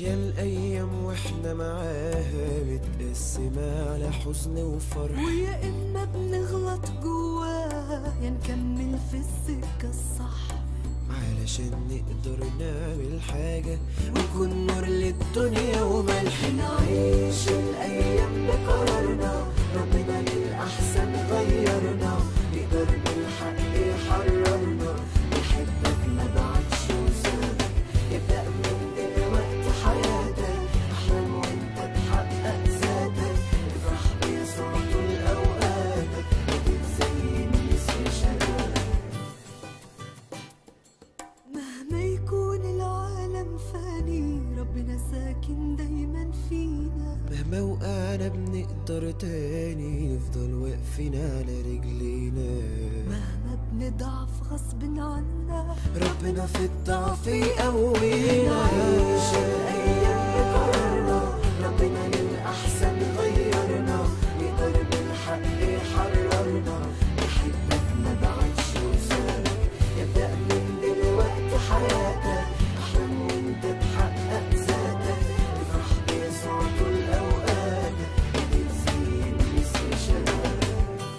ماشية الأيام وإحنا معاها متقسمة على حزن وفرح ويا إما بنغلط جواها يا نكمل في السكة الصح علشان نقدر نعمل حاجة ونكون نور للدنيا وملح نعيش الأيام بقرارنا ربنا للأحسن غيرنا نقدر بالحق يحررنا نحبك ما بعدش وسابك ابدأ من دلوقتي حياتك احلم وانت تحقق ذاتك افرح بيسوع طول أوقاتك وتتزين نسر شبابك مهما يكون العالم فاني ربنا ساكن دايما فينا مهما وقعنا بنقدر تاني نفضل واقفين على رجلينا مهما بنضعف غصب عنا ربنا في الضعف يقوينا نعيش الأيام بقرارنا ربنا للأحسن غيرنا نقدر بالحق يحررنا نحبك ما بعدش وسابك ابدأ من دلوقتي حياتك احلم وانت تحقق ذاتك افرح بيسوع طول أوقاتك وتتزين نسر شبابك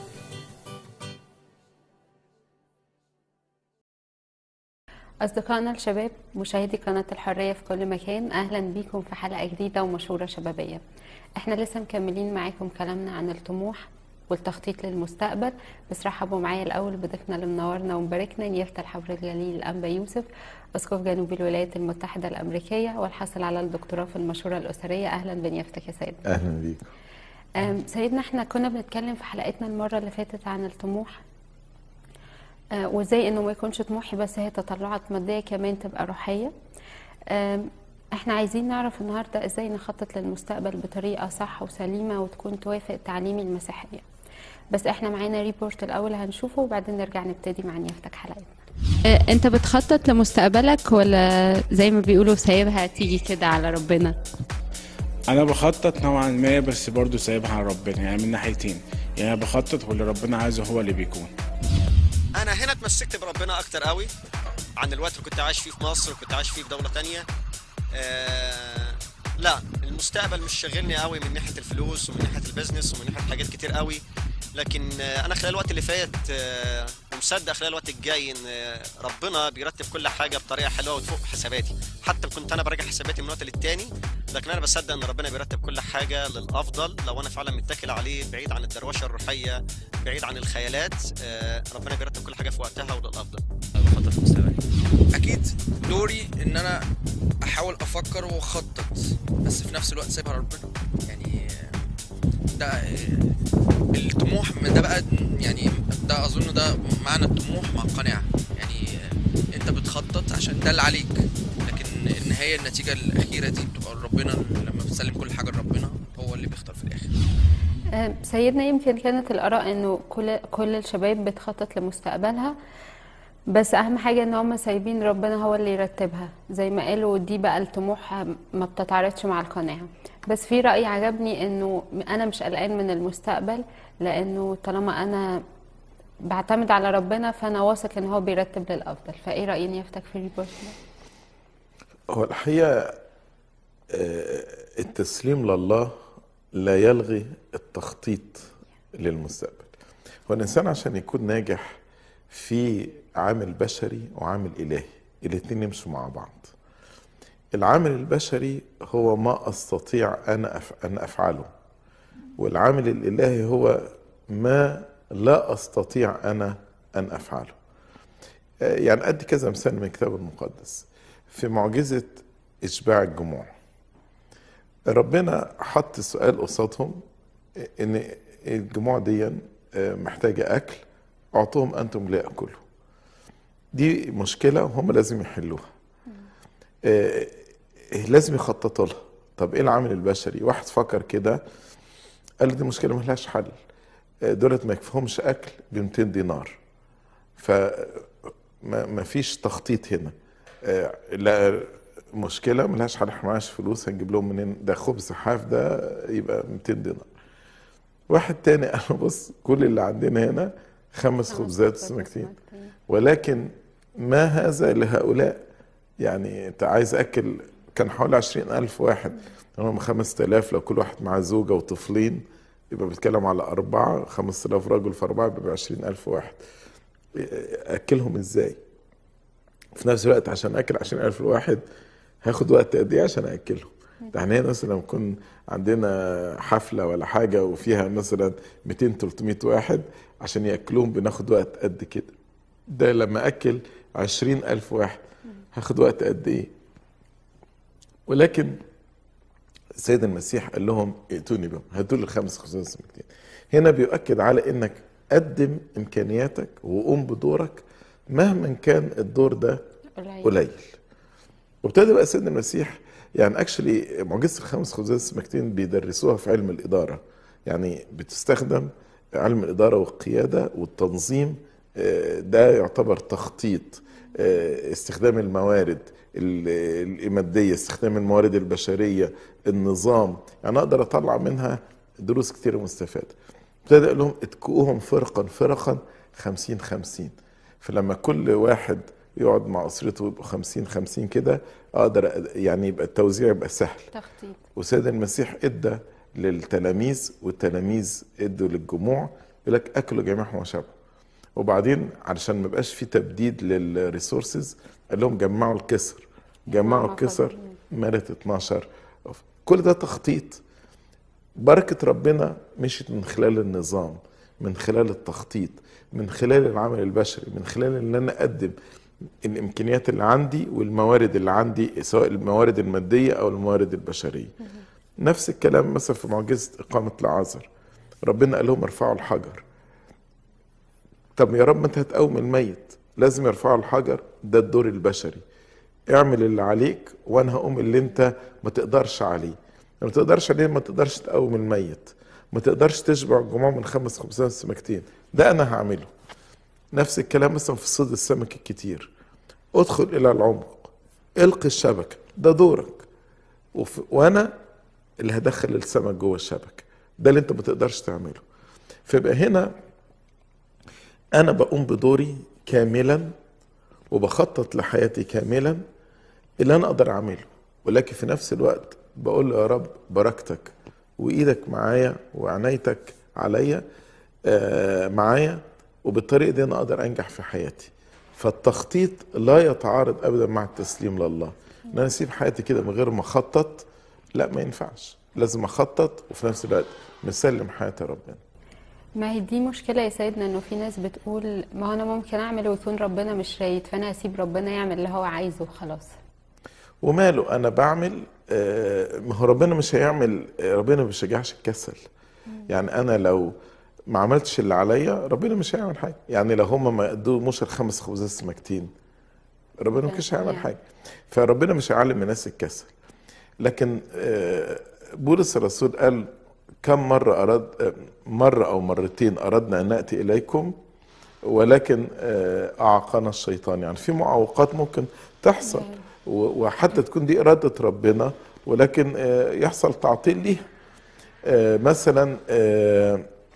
أصدقائنا الشباب مشاهدي قناة الحرية في كل مكان أهلا بيكم في حلقة جديدة ومشهورة شبابية احنا لسه مكملين معاكم كلامنا عن الطموح والتخطيط للمستقبل بس رحبوا معايا الأول بضيفنا اللي منورنا ومباركنا نيافة الحبر الجليل الأنبا يوسف أسقف جنوب الولايات المتحدة الأمريكية والحاصل على الدكتوراه في المشورة الأسرية أهلا بنيافتك يا سيد اهلا بيك أم، سيدنا احنا كنا بنتكلم في حلقتنا المرة اللي فاتت عن الطموح آه، وازاي انه ما يكونش طموحي بس هي تطلعات مادية كمان تبقى روحية آم، احنا عايزين نعرف النهاردة ازاي نخطط للمستقبل بطريقة صح وسليمة وتكون توافق تعليم المسيحية بس احنا معانا ريبورت الاول هنشوفه وبعدين نرجع نبتدي مع نيافتك حلقتنا انت بتخطط لمستقبلك ولا زي ما بيقولوا سايبها تيجي كده على ربنا انا بخطط نوعا ما بس برضو سايبها على ربنا يعني من ناحيتين يعني انا بخطط واللي ربنا عايزه هو اللي بيكون انا هنا اتمسكت بربنا اكتر قوي عن الوقت اللي كنت عايش فيه في مصر وكنت عايش فيه في دوله تانية آه لا المستقبل مش شاغلني قوي من ناحيه الفلوس ومن ناحيه البيزنس ومن ناحيه حاجات كتير قوي لكن آه انا خلال الوقت اللي فات آه ومصدق خلال الوقت الجاي ان آه ربنا بيرتب كل حاجه بطريقه حلوه وتفوق حساباتي حتى كنت انا براجع حساباتي من وقت للتاني لكن انا بصدق ان ربنا بيرتب كل حاجه للافضل لو انا فعلا متكل عليه بعيد عن الدروشه الروحيه بعيد عن الخيالات آه ربنا بيرتب كل حاجه في وقتها وللافضل بخطط مستقبلي اكيد دوري ان انا احاول افكر واخطط بس في نفس الوقت سيبها ربنا يعني ده الطموح ده بقى يعني ده اظن ده معنى الطموح مع القناعه يعني انت بتخطط عشان ده اللي عليك لكن النهايه النتيجه الاخيره دي بتبقى ربنا لما بتسلم كل حاجه لربنا هو اللي بيختار في الاخر آم، سيدنا يمكن كانت الآراء إنه كل كل الشباب بتخطط لمستقبلها بس أهم حاجة إن هم سايبين ربنا هو اللي يرتبها زي ما قالوا دي بقى الطموح ما بتتعارضش مع القناعة بس في رأي عجبني إنه أنا مش قلقان من المستقبل لأنه طالما أنا بعتمد على ربنا فأنا واثق إن هو بيرتب للأفضل فإيه رأي نيافتك في الريبورت ده؟ هو الحقيقة آه، التسليم لله لا يلغي التخطيط للمستقبل هو الإنسان عشان يكون ناجح في عامل بشري وعامل إلهي الاتنين يمشوا مع بعض العامل البشري هو ما أستطيع أنا أف... أن أفعله والعامل الإلهي هو ما لا أستطيع أنا أن أفعله آه، يعني أدي كذا مثال من الكتاب المقدس في معجزة إشباع الجموع ربنا حط سؤال قصادهم إن الجموع دي محتاجة أكل أعطوهم أنتم ليأكلوا دي مشكلة وهم لازم يحلوها آه، لازم يخططوا لها طب إيه العامل البشري واحد فكر كده قال دي مشكلة ملهاش حل آه، دولت ما يكفيهمش أكل ب 200 دينار فما ما فيش تخطيط هنا آه، لا مشكلة ملهاش حل احنا معناش فلوس هنجيب لهم منين ده خبز حاف ده يبقى 200 دينار واحد تاني قال بص كل اللي عندنا هنا خمس خبزات سمكتين ولكن ما هذا لهؤلاء يعني انت عايز اكل كان حوالي عشرين ألف واحد هم خمسة آلاف لو كل واحد معاه زوجة وطفلين يبقى بيتكلم على أربعة خمسة آلاف رجل في أربعة يبقى عشرين ألف واحد أكلهم إزاي في نفس الوقت عشان أكل عشرين ألف واحد هاخد وقت قد إيه عشان أكلهم ده احنا هنا مثلا لما يكون عندنا حفلة ولا حاجة وفيها مثلا 200 300 واحد عشان يأكلوهم بناخد وقت قد كده ده لما أكل عشرين ألف واحد هاخد وقت قد إيه ولكن السيد المسيح قال لهم ائتوني بهم هاتوا لي الخمس خصوص سمكتين هنا بيؤكد على انك قدم امكانياتك وقوم بدورك مهما كان الدور ده قليل قليل وابتدى بقى سيدنا المسيح يعني اكشلي معجزه الخمس خبزات السمكتين بيدرسوها في علم الاداره يعني بتستخدم علم الاداره والقياده والتنظيم آه، ده يعتبر تخطيط آه، استخدام الموارد ال- الماديه استخدام الموارد البشريه النظام يعني اقدر اطلع منها دروس كتيره مستفاده ابتدى قال لهم اتكؤوهم فرقا فرقا خمسين خمسين فلما كل واحد يقعد مع اسرته يبقوا خمسين خمسين كده اقدر أ- يعني يبقى التوزيع يبقى سهل تخطيط وسيد المسيح ادى للتلاميذ والتلاميذ ادوا للجموع يقول لك اكلوا جميعهم وشبعوا وبعدين علشان ما يبقاش في تبديد للريسورسز قال لهم جمعوا الكسر جمعوا جمعوا الكسر فضل. مالت 12 كل ده تخطيط بركة ربنا مشيت من خلال النظام من خلال التخطيط من خلال العمل البشري من خلال ان انا اقدم الامكانيات اللي عندي والموارد اللي عندي سواء الموارد الماديه او الموارد البشريه نفس الكلام مثلا في معجزه اقامه العازر ربنا قال لهم ارفعوا الحجر طب يا رب ما انت هتقوم الميت لازم يرفعوا الحجر ده الدور البشري اعمل اللي عليك وانا هقوم اللي انت ما تقدرش عليه ما تقدرش عليه ما تقدرش تقوم الميت ما تقدرش تشبع الجموع من خمس خبزات سمكتين ده انا هعمله نفس الكلام مثلا في صيد السمك الكتير ادخل الى العمق القي الشبكه ده دورك وف... وانا اللي هدخل السمك جوه الشبكه ده اللي انت ما تقدرش تعمله فيبقى هنا انا بقوم بدوري كاملا وبخطط لحياتي كاملا اللي انا اقدر اعمله ولكن في نفس الوقت بقول له يا رب بركتك وايدك معايا وعنايتك عليا آه معايا وبالطريقه دي انا اقدر انجح في حياتي فالتخطيط لا يتعارض ابدا مع التسليم لله ان انا اسيب حياتي كده من غير ما اخطط لا ما ينفعش لازم اخطط وفي نفس الوقت مسلم حياتي ربنا ما هي دي مشكلة يا سيدنا انه في ناس بتقول ما هو انا ممكن اعمل ويكون ربنا مش رايد فانا هسيب ربنا يعمل اللي هو عايزه وخلاص وماله انا بعمل آه، ما هو ربنا مش هيعمل آه، ربنا ما بيشجعش الكسل يعني انا لو ما عملتش اللي عليا ربنا مش هيعمل حاجه يعني لو هم ما قدموش الخمس خبزات سمكتين ربنا ما كانش هيعمل يعني. حاجه فربنا مش هيعلم الناس الكسل لكن آه، بولس الرسول قال كم مرة أراد آه، مرة أو مرتين أردنا أن نأتي إليكم ولكن آه، أعاقنا الشيطان يعني في معوقات ممكن تحصل و- وحتى تكون دي إرادة ربنا ولكن آه، يحصل تعطيل ليها آه، مثلا آه،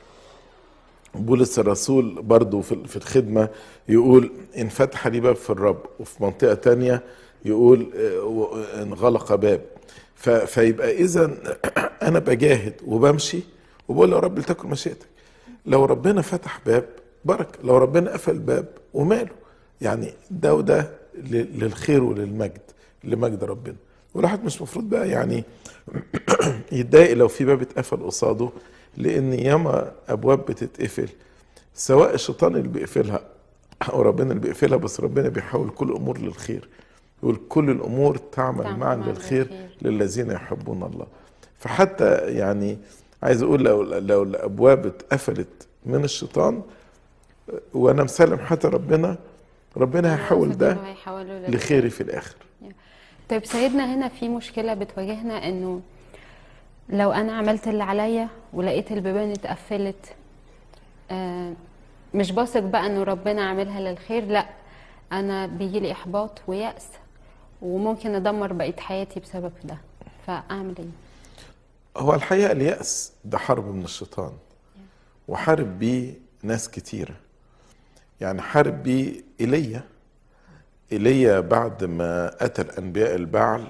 بولس الرسول برضو في في الخدمة يقول إن فتح لي باب في الرب وفي منطقة تانية يقول آه، و- انغلق باب ف- فيبقى إذا أنا بجاهد وبمشي وبقول يا رب لتكن مشيئتك لو ربنا فتح باب بركة لو ربنا قفل باب وماله يعني ده وده ل- للخير وللمجد لمجد ربنا والواحد مش مفروض بقى يعني يتضايق لو في باب اتقفل قصاده لان ياما ابواب بتتقفل سواء الشيطان اللي بيقفلها او ربنا اللي بيقفلها بس ربنا بيحول كل الامور للخير يقول كل الامور تعمل تعمل معا معاً للخير للخير. للذين يحبون الله فحتى يعني عايز اقول لو لو الابواب اتقفلت من الشيطان وانا مسلم حتى ربنا ربنا هيحول ده إنه هيحوله للخير. لخيري في الاخر طيب سيدنا هنا في مشكلة بتواجهنا انه لو انا عملت اللي عليا ولقيت البيبان اتقفلت آه مش بثق بقى انه ربنا عاملها للخير لا انا بيجيلي احباط ويأس وممكن ادمر بقية حياتي بسبب ده فاعمل ايه هو الحقيقة اليأس ده حرب من الشيطان وحارب بيه ناس كتيرة يعني حارب بيه إيليا إيليا بعد ما قتل أنبياء البعل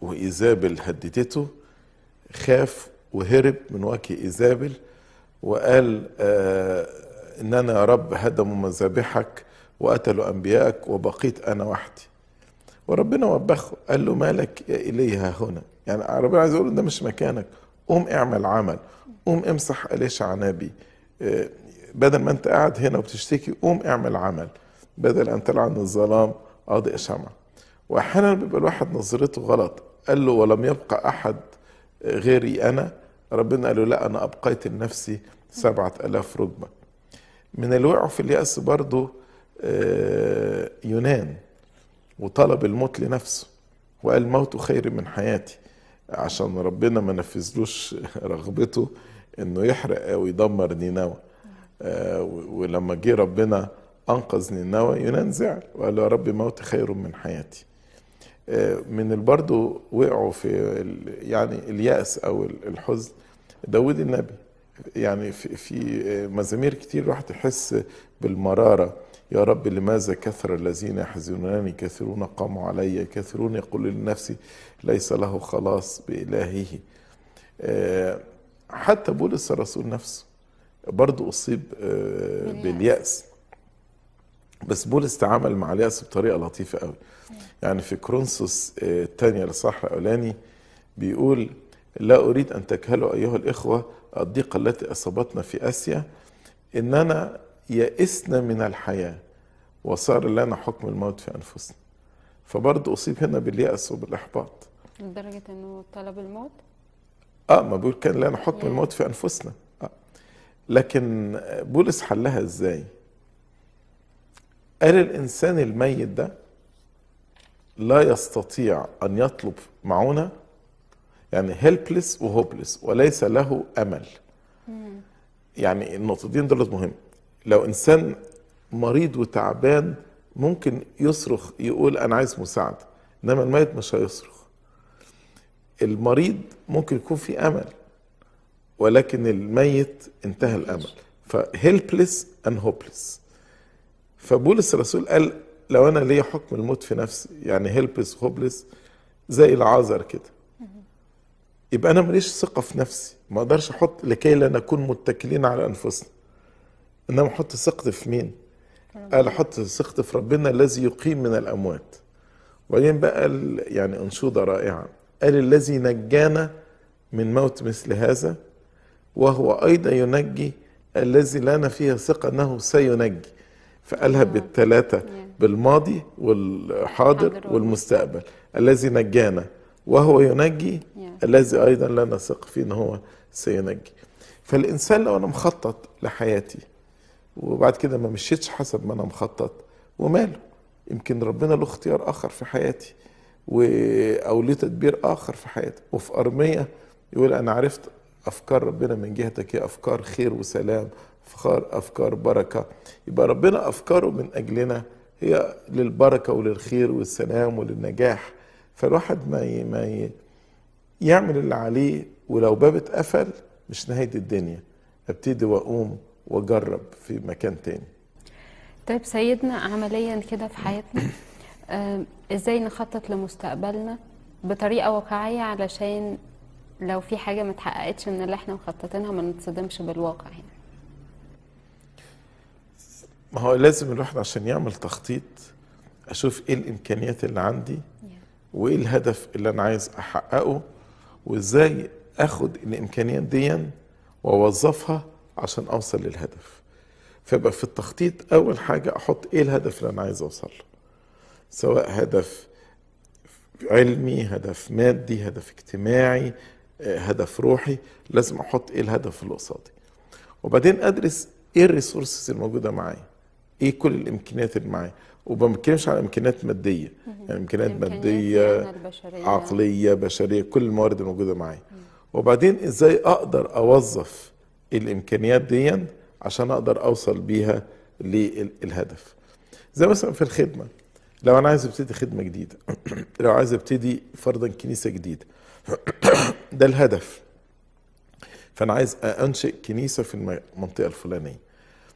وايزابل هددته خاف وهرب من وجه ايزابل وقال آه ان انا يا رب هدموا مذابحك وقتلوا انبيائك وبقيت انا وحدي وربنا وبخه قال له مالك يا ايليا ها هنا يعني ربنا عايز يقول له ده مش مكانك قوم اعمل عمل قوم امسح اليشع نبي آه، بدل ما انت قاعد هنا وبتشتكي قوم اعمل عمل بدل ان تلعن الظلام اضئ شمع واحيانا بيبقى الواحد نظرته غلط قال له ولم يبقى احد غيري انا ربنا قال له لا انا ابقيت لنفسي سبعة الاف ركبة من اللي وقعوا في اليأس برضه آه، يونان وطلب الموت لنفسه وقال موت خير من حياتي عشان ربنا ما نفذلوش رغبته انه يحرق او يدمر نينوى آه، و- ولما جه ربنا انقذ نينوى يونان زعل وقال له يا رب موت خير من حياتي آه، من اللي برضه وقعوا في ال- يعني اليأس او ال- الحزن داود النبي يعني في, في آه، مزامير كتير الواحد يحس بالمرارة يا رب لماذا كثر الذين يحزنونني كثيرون قاموا علي كثيرون يقول لنفسي ليس له خلاص بإلهه آه، حتى بولس الرسول نفسه برضه أصيب آه، باليأس بس بولس تعامل مع اليأس بطريقة لطيفة قوي يعني في كرونسوس آه، الثانية الإصحاح الأولاني بيقول لا أريد أن تكهلوا أيها الإخوة الضيقة التي أصابتنا في آسيا إننا يئسنا من الحياة وصار لنا حكم الموت في أنفسنا فبرضه أصيب هنا باليأس وبالإحباط لدرجة انه طلب الموت اه ما بيقول كان لنا حكم Yeah. الموت في انفسنا آه. لكن بولس حلها ازاي قال الانسان الميت ده لا يستطيع ان يطلب معونه يعني هيلبلس وهوبلس وليس له امل يعني النقطتين دول مهم لو انسان مريض وتعبان ممكن يصرخ يقول انا عايز مساعده انما الميت مش هيصرخ المريض ممكن يكون في امل ولكن الميت انتهى الامل فهيلبلس ان هوبلس فبولس الرسول قال لو انا ليا حكم الموت في نفسي يعني هيلبلس هوبلس زي العازر كده يبقى انا ماليش ثقه في نفسي ما اقدرش احط لكي لا نكون متكلين على انفسنا انما احط ثقتي في مين قال احط ثقتي في ربنا الذي يقيم من الاموات وبعدين بقى ال- يعني انشوده رائعه قال الذي نجانا من موت مثل هذا وهو ايضا ينجي الذي لنا فيه ثقه انه سينجي فقالها بالثلاثه بالماضي والحاضر حاضر والمستقبل الذي نجانا وهو ينجي Yeah. الذي ايضا لنا ثقه فيه ان هو سينجي فالانسان لو انا مخطط لحياتي وبعد كده ما مشيتش حسب ما انا مخطط وماله يمكن ربنا له اختيار اخر في حياتي و... او له تدبير اخر في حياتي وفي ارميه يقول انا عرفت افكار ربنا من جهتك هي افكار خير وسلام افكار افكار بركه يبقى ربنا افكاره من اجلنا هي للبركه وللخير والسلام وللنجاح فالواحد ما ي... ما ي... يعمل اللي عليه ولو باب اتقفل مش نهايه الدنيا ابتدي واقوم واجرب في مكان تاني طيب سيدنا عمليا كده في حياتنا آم، ازاي نخطط لمستقبلنا بطريقة واقعية علشان لو في حاجة ما اتحققتش من اللي احنا مخططينها ما نتصدمش بالواقع يعني ما هو لازم الواحد عشان يعمل تخطيط اشوف ايه الامكانيات اللي عندي وايه الهدف اللي انا عايز احققه وازاي اخد الامكانيات دي واوظفها عشان اوصل للهدف فيبقى في التخطيط اول حاجه احط ايه الهدف اللي انا عايز اوصل له سواء هدف علمي هدف مادي هدف اجتماعي آه، هدف روحي لازم احط ايه الهدف اللي قصادي وبعدين ادرس ايه الريسورسز الموجوده معايا ايه كل الامكانيات اللي معايا وما بتكلمش على امكانيات ماديه يعني امكانيات إمكانياتي ماديه أنا البشرية. عقليه بشريه كل الموارد الموجوده معايا وبعدين ازاي اقدر اوظف الامكانيات دي عشان اقدر اوصل بيها للهدف زي مثلا في الخدمه لو انا عايز ابتدي خدمه جديده لو عايز ابتدي فرضا كنيسه جديده ده الهدف فانا عايز انشئ كنيسه في المنطقه الفلانيه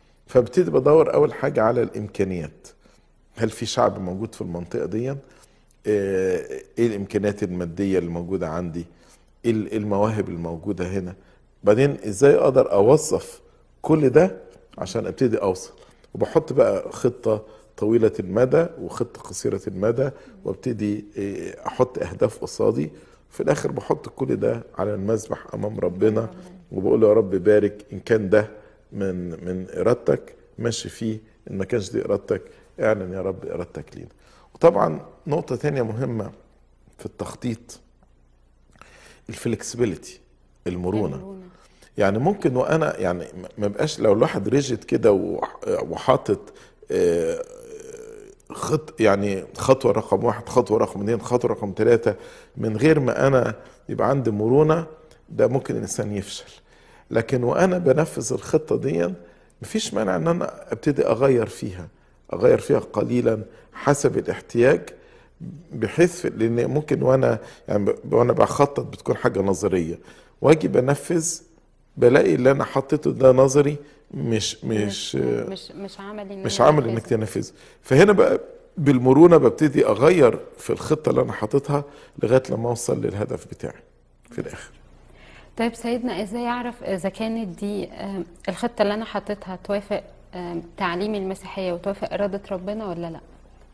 فابتدي بدور اول حاجه على الامكانيات هل في شعب موجود في المنطقه دي آه، ايه الامكانيات الماديه اللي موجوده عندي ايه ال- إيه المواهب الموجوده هنا بعدين ازاي اقدر اوظف كل ده عشان ابتدي اوصل وبحط بقى خطه طويله المدى وخطه قصيره المدى وابتدي آه، احط اهداف قصادي في الاخر بحط كل ده على المذبح امام ربنا وبقول له يا رب بارك ان كان ده من من ارادتك ماشي فيه ان ما كانش دي ارادتك اعلن يا رب ارادتك لينا وطبعا نقطه تانية مهمه في التخطيط الفلكسبيليتي المرونه يعني ممكن وانا يعني ما بقاش لو الواحد ريجيد كده وح- وحاطط آه، خط يعني خطوه رقم واحد خطوه رقم اثنين خطوه رقم ثلاثه من غير ما انا يبقى عندي مرونه ده ممكن الانسان يفشل لكن وانا بنفذ الخطه دي مفيش مانع ان انا ابتدي اغير فيها اغير فيها قليلا حسب الاحتياج بحيث لان ممكن وانا يعني ب- وانا بخطط بتكون حاجه نظريه واجي بنفذ بلاقي اللي انا حطيته ده نظري مش مش مش مش عملي إن مش أنا عامل أنفذه. انك تنفذه فهنا بقى بالمرونه ببتدي اغير في الخطه اللي انا حاططها لغايه لما اوصل للهدف بتاعي في الاخر طيب سيدنا ازاي اعرف اذا كانت دي آم، الخطه اللي انا حاططها توافق آم، تعليم المسيحيه وتوافق اراده ربنا ولا لا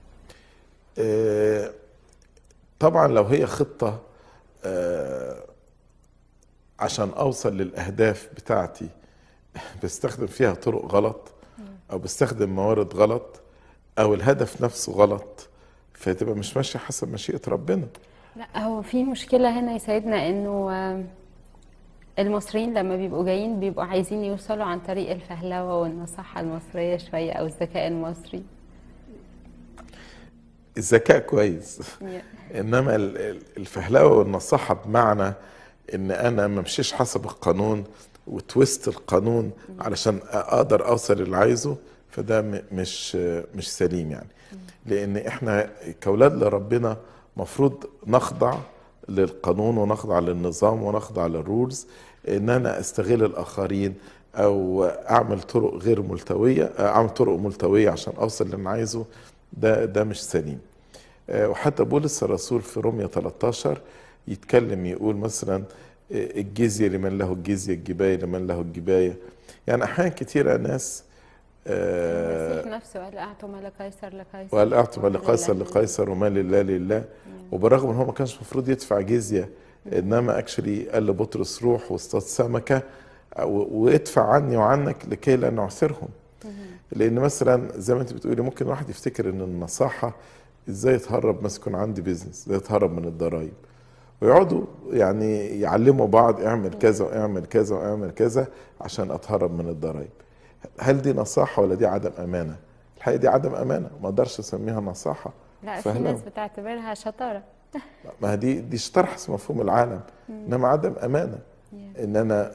آه، طبعا لو هي خطه آه، عشان اوصل للاهداف بتاعتي بستخدم فيها طرق غلط او بستخدم موارد غلط او الهدف نفسه غلط فتبقى مش ماشيه حسب مشيئه ربنا لا هو في مشكله هنا يا سيدنا انه آم، المصريين لما بيبقوا جايين بيبقوا عايزين يوصلوا عن طريق الفهلوه والنصاحه المصريه شويه او الذكاء المصري الذكاء كويس انما ال- ال- الفهلوه والنصاحه بمعنى ان انا ما امشيش حسب القانون وتويست القانون علشان اقدر اوصل اللي عايزه فده م- مش مش سليم يعني لان احنا كاولاد لربنا مفروض نخضع للقانون ونخضع للنظام ونخضع للرولز ان انا استغل الاخرين او اعمل طرق غير ملتويه اعمل طرق ملتويه عشان اوصل اللي انا عايزه ده ده مش سليم آه، وحتى بولس الرسول في رومية 13 يتكلم يقول مثلا آه، الجزية لمن له الجزية الجباية لمن له الجباية يعني أحيانا كتيرة ناس آه، المسيح نفسه قال اعطوا ما لقيصر لقيصر وقال اعطوا ما وما لقيصر لله لقيصر وما لله لله وبرغم ان هو ما كانش المفروض يدفع جزيه انما اكشلي قال لبطرس روح واصطاد سمكه و- وادفع عني وعنك لكي لا نعثرهم لان مثلا زي ما انت بتقولي ممكن واحد يفتكر ان النصاحه ازاي اتهرب مثلا يكون عندي بيزنس ازاي اتهرب من الضرايب ويقعدوا يعني يعلموا بعض اعمل كذا واعمل كذا واعمل كذا عشان اتهرب من الضرايب هل دي نصاحه ولا دي عدم امانه الحقيقه دي عدم امانه ما اقدرش اسميها نصاحه لا في فهلوة. ناس بتعتبرها شطاره ما هي دي دي شطرحس مفهوم العالم انما عدم امانه ان انا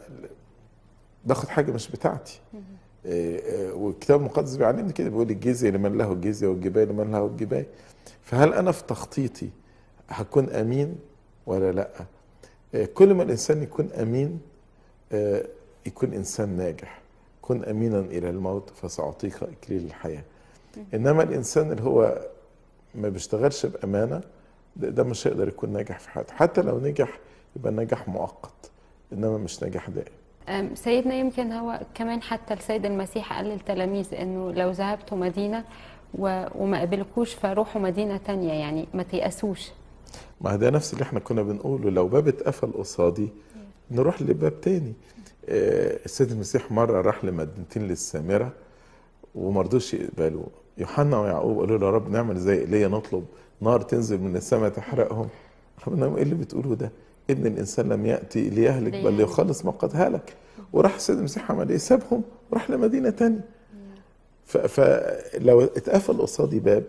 باخد حاجه مش بتاعتي إيه، إيه، والكتاب المقدس بيعلمني كده بيقول الجزيه لمن له الجزيه والجبايه لمن له الجبايه فهل انا في تخطيطي هكون امين ولا لا إيه، كل ما الانسان يكون امين آه، يكون انسان ناجح كن امينا الى الموت فساعطيك اكليل الحياه انما الانسان اللي هو ما بيشتغلش بامانه ده, ده مش هيقدر يكون ناجح في حياته حتى لو نجح يبقى نجاح مؤقت انما مش نجاح دائم أم، سيدنا يمكن هو كمان حتى السيد المسيح قال للتلاميذ انه لو ذهبتوا مدينه و- وما قبلكوش فروحوا مدينه تانية يعني ما تيأسوش ما ده نفس اللي احنا كنا بنقوله لو باب اتقفل قصادي نروح لباب تاني آه، السيد المسيح مرة راح لمدينتين للسامرة ومرضوش يقبلوا يوحنا ويعقوب قالوا له يا رب نعمل زي ايليا نطلب نار تنزل من السماء تحرقهم قالوا لهم ايه اللي بتقولوه ده ابن الانسان لم ياتي ليهلك بل ليهلك. ليخلص ما قد هلك وراح السيد المسيح عمل ايه سابهم وراح لمدينه تانية ف- فلو اتقفل قصادي باب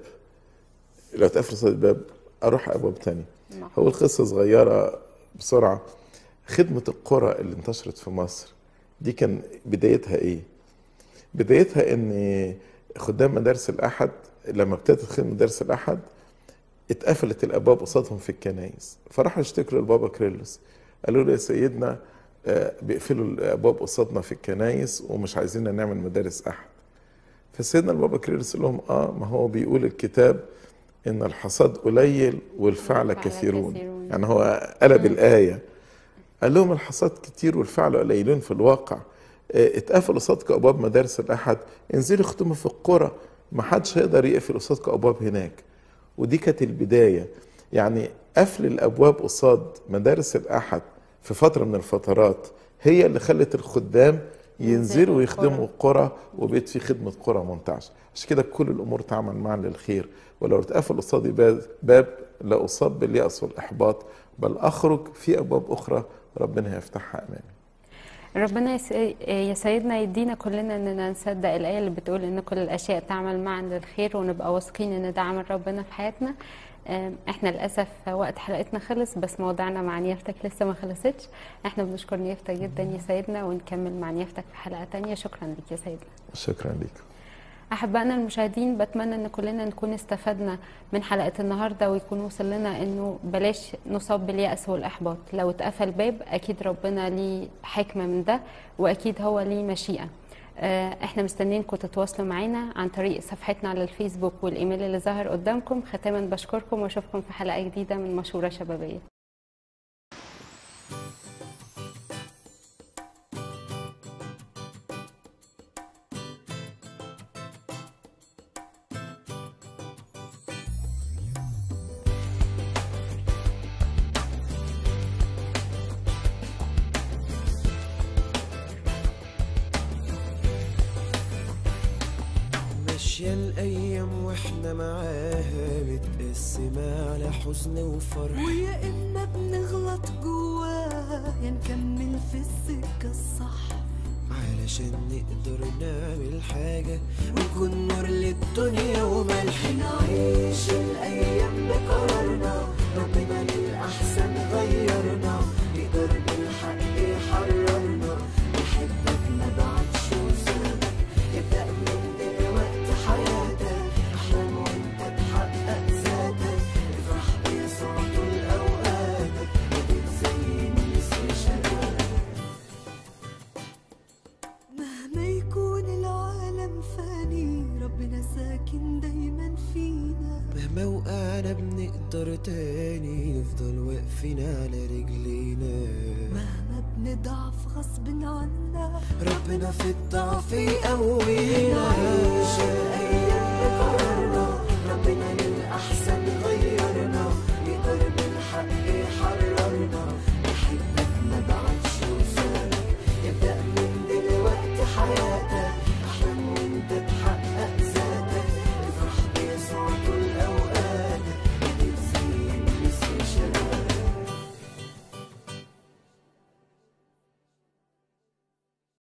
لو اتقفل قصادي باب اروح ابواب تانية هقول قصه صغيره بسرعه خدمه القرى اللي انتشرت في مصر دي كان بدايتها ايه بدايتها ان خدام مدارس الاحد لما ابتدت خدمه مدارس الاحد اتقفلت الابواب قصادهم في الكنايس فراحوا يشتكوا للبابا كريلوس قالوا له يا سيدنا آه، بيقفلوا الابواب قصادنا في الكنايس ومش عايزين نعمل مدارس احد فسيدنا البابا كريلوس قال لهم اه ما هو بيقول الكتاب ان الحصاد قليل والفعل والفعل كثيرون كثيرون. يعني هو قلب الايه قال لهم الحصاد كتير والفعل قليلون في الواقع آه، اتقفل قصادك ابواب مدارس الاحد انزلوا اختموا في القرى ما حدش هيقدر يقفل قصادك ابواب هناك ودي كانت البدايه يعني قفل الابواب قصاد مدارس الاحد في فتره من الفترات هي اللي خلت الخدام ينزلوا ينزلوا ويخدموا القرى وبقت في خدمه قرى منتعشه عشان كده كل الامور تعمل معا للخير ولو اتقفل قصادي باب- باب لا اصاب بالياس والاحباط بل اخرج في ابواب اخرى ربنا هيفتحها امامي ربنا يس- يا سيدنا يدينا كلنا اننا نصدق الايه اللي بتقول ان كل الاشياء تعمل معا للخير ونبقى واثقين ان ده عمل ربنا في حياتنا آم، احنا للاسف وقت حلقتنا خلص بس موضوعنا مع نيافتك لسه ما خلصتش احنا بنشكر نيافتك جدا يا سيدنا ونكمل مع نيافتك في حلقه تانية شكرا لك يا سيدنا شكرا لكم أحبائنا المشاهدين بتمنى إن كلنا نكون استفدنا من حلقة النهاردة ويكون وصل لنا إنه بلاش نصاب باليأس والإحباط لو اتقفل باب أكيد ربنا ليه حكمة من ده وأكيد هو ليه مشيئة آه، احنا مستنيينكم تتواصلوا معانا عن طريق صفحتنا على الفيسبوك والايميل اللي ظاهر قدامكم ختاما بشكركم واشوفكم في حلقه جديده من مشوره شبابيه ماشية الأيام وإحنا معاها متقسمة على حزن وفرح ويا إما بنغلط جواها يا نكمل في السكة الصح علشان نقدر نعمل حاجة ونكون نور للدنيا وملح نعيش الأيام بقرارنا ربنا للأحسن غيرنا يقدر بالحق يحررنا يحبك ما بعدش وسابك يبدأ من دلوقتي حياتك احلم وانت تحقق ذاتك افرح بيسوع طول أوقاتك وتتزين نسر شبابك مهما يكون العالم فاني ربنا ساكن دايما فينا مهما وقعنا بنقدر تاني نفضل واقفين على رجلينا مهما بنضعف غصب عنا ربنا في الضعف يقوينا